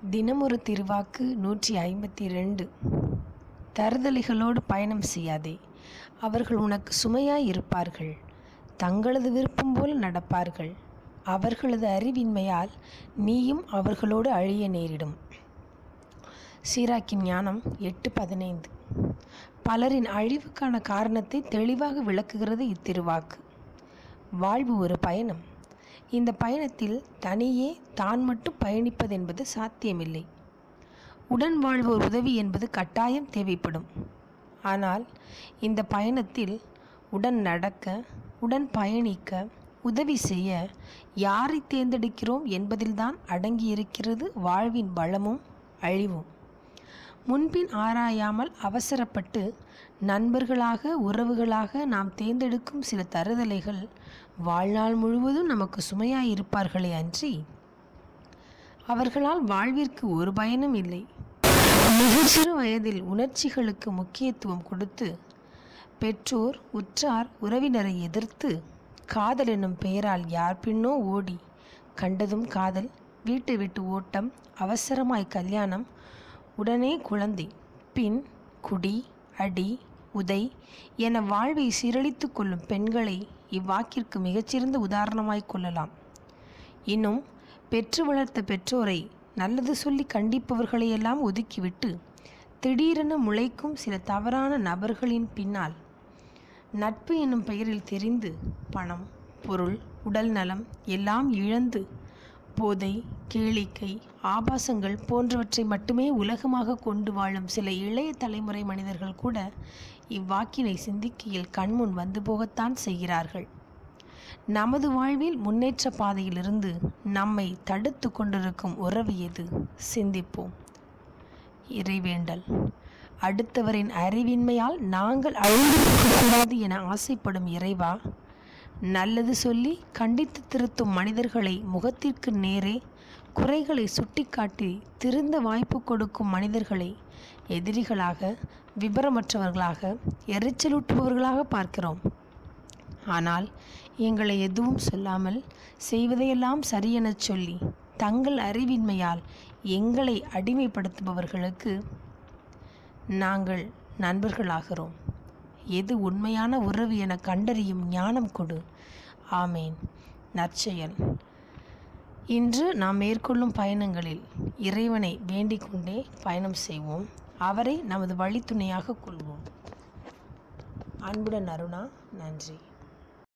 தினமொரு திருவாக்கு நூற்றி ஐம்பத்தி ரெண்டு தருதலைகளோடு பயணம் செய்யாதே அவர்கள் உனக்கு சுமையாய் இருப்பார்கள் தங்களது விருப்பம் போல நடப்பார்கள் அவர்களது அறிவின்மையால் நீயும் அவர்களோடு அழிய நேரிடும் சீராக்கின் ஞானம் எட்டு பதினைந்து பலரின் அழிவுக்கான காரணத்தை தெளிவாக விளக்குகிறது இத்திருவாக்கு வாழ்வு ஒரு பயணம் இந்த பயணத்தில் தனியே தான் மட்டும் பயணிப்பதென்பது சாத்தியமில்லை உடன் வாழ்வோர் உதவி என்பது கட்டாயம் தேவைப்படும் ஆனால் இந்த பயணத்தில் உடன் நடக்க உடன் பயணிக்க உதவி செய்ய யாரை தேர்ந்தெடுக்கிறோம் என்பதில்தான் அடங்கியிருக்கிறது வாழ்வின் வளமும் அழிவும் முன்பின் ஆராயாமல் அவசரப்பட்டு நண்பர்களாக உறவுகளாக நாம் தேர்ந்தெடுக்கும் சில தருதலைகள் வாழ்நாள் முழுவதும் நமக்கு சுமையாயிருப்பார்களே அன்றி அவர்களால் வாழ்விற்கு ஒரு பயனும் இல்லை மிகச்சிறு வயதில் உணர்ச்சிகளுக்கு முக்கியத்துவம் கொடுத்து பெற்றோர் உற்றார் உறவினரை எதிர்த்து காதல் என்னும் பெயரால் யார் பின்னோ ஓடி கண்டதும் காதல் வீட்டை விட்டு ஓட்டம் அவசரமாய் கல்யாணம் உடனே குழந்தை பின் குடி அடி உதை என வாழ்வை சீரழித்து கொள்ளும் பெண்களை இவ்வாக்கிற்கு மிகச்சிறந்த உதாரணமாய் கொள்ளலாம் இன்னும் பெற்று வளர்த்த பெற்றோரை நல்லது சொல்லி கண்டிப்பவர்களையெல்லாம் ஒதுக்கிவிட்டு திடீரென முளைக்கும் சில தவறான நபர்களின் பின்னால் நட்பு என்னும் பெயரில் தெரிந்து பணம் பொருள் உடல் நலம் எல்லாம் இழந்து போதை கேளிக்கை ஆபாசங்கள் போன்றவற்றை மட்டுமே உலகமாக கொண்டு வாழும் சில இளைய தலைமுறை மனிதர்கள் கூட இவ்வாக்கினை சிந்திக்கையில் கண்முன் வந்து போகத்தான் செய்கிறார்கள் நமது வாழ்வில் முன்னேற்ற பாதையிலிருந்து நம்மை தடுத்து கொண்டிருக்கும் உறவு எது சிந்திப்போம் இறைவேண்டல் அடுத்தவரின் அறிவின்மையால் நாங்கள் அழிந்திருக்கக்கூடாது என ஆசைப்படும் இறைவா நல்லது சொல்லி கண்டித்து திருத்தும் மனிதர்களை முகத்திற்கு நேரே குறைகளை சுட்டிக்காட்டி திருந்த வாய்ப்பு கொடுக்கும் மனிதர்களை எதிரிகளாக விபரமற்றவர்களாக எரிச்சலூட்டுபவர்களாக பார்க்கிறோம் ஆனால் எங்களை எதுவும் சொல்லாமல் செய்வதையெல்லாம் சரியெனச் சொல்லி தங்கள் அறிவின்மையால் எங்களை அடிமைப்படுத்துபவர்களுக்கு நாங்கள் நண்பர்களாகிறோம் எது உண்மையான உறவு என கண்டறியும் ஞானம் கொடு ஆமேன் நற்செயல் இன்று நாம் மேற்கொள்ளும் பயணங்களில் இறைவனை வேண்டிக் கொண்டே பயணம் செய்வோம் அவரை நமது வழித்துணையாக கொள்வோம் அன்புடன் அருணா நன்றி